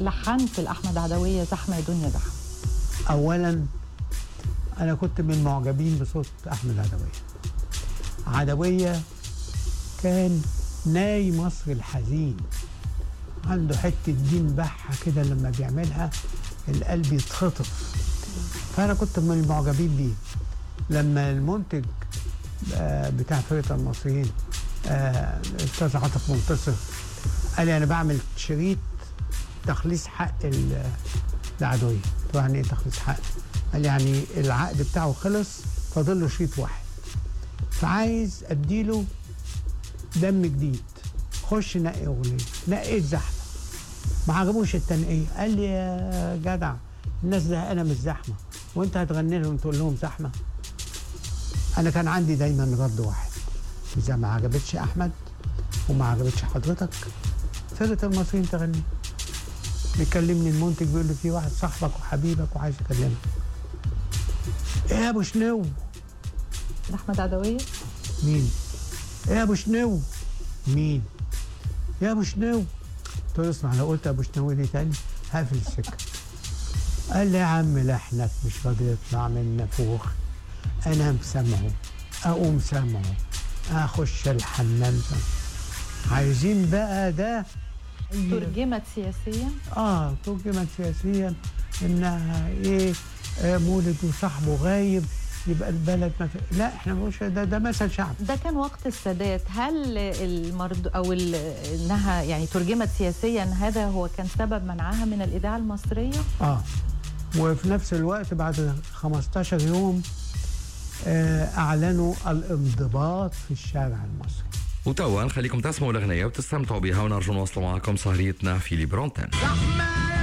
لحنت لاحمد عدويه زحمه يا دنيا زحمه اولا انا كنت من المعجبين بصوت احمد عدويه عدويه كان ناي مصر الحزين عنده حته دين بحه كده لما بيعملها القلب يتخطف فانا كنت من المعجبين بيه لما المنتج آه، بتاع فرقه المصريين آه، الاستاذ عاطف منتصر قال لي انا بعمل شريط تخليص حق ال- العدويه قلت له يعني ايه تخليص حق؟ قال لي يعني العقد بتاعه خلص فاضل له شريط واحد فعايز اديله دم جديد خش نقي اغنيه نقيت زحمه ما عجبوش التنقيه قال لي يا جدع الناس زهقانه من الزحمه وانت هتغني لهم تقول لهم زحمه انا كان عندي دايما رد واحد اذا ما عجبتش احمد وما عجبتش حضرتك فرقه المصريين تغني بيكلمني المنتج بيقول لي في واحد صاحبك وحبيبك وعايز يكلمك ايه يا ابو شنو احمد عدويه مين ايه يا ابو شنو مين يا ابو شنو قلت له اسمع لو قلت ابو شنو دي تاني هقفل السكه قال لي يا عم لحنك مش راضي يطلع من نافوخ انا مسامعه اقوم سامعه اخش الحمام عايزين بقى ده ترجمت سياسيا اه ترجمت سياسيا انها ايه آه مولد وصاحبه غايب يبقى البلد ما في... لا احنا مش ده ده مثل شعبي ده كان وقت السادات هل المرد او ال- انها يعني ترجمت سياسيا هذا هو كان سبب منعها من الاذاعه المصريه اه وفي نفس الوقت بعد 15 يوم آه اعلنوا الانضباط في الشارع المصري وتوا نخليكم تسمعوا الأغنية وتستمتعوا بها ونرجو نواصلوا معكم سهريتنا في ليبرونتين زحمة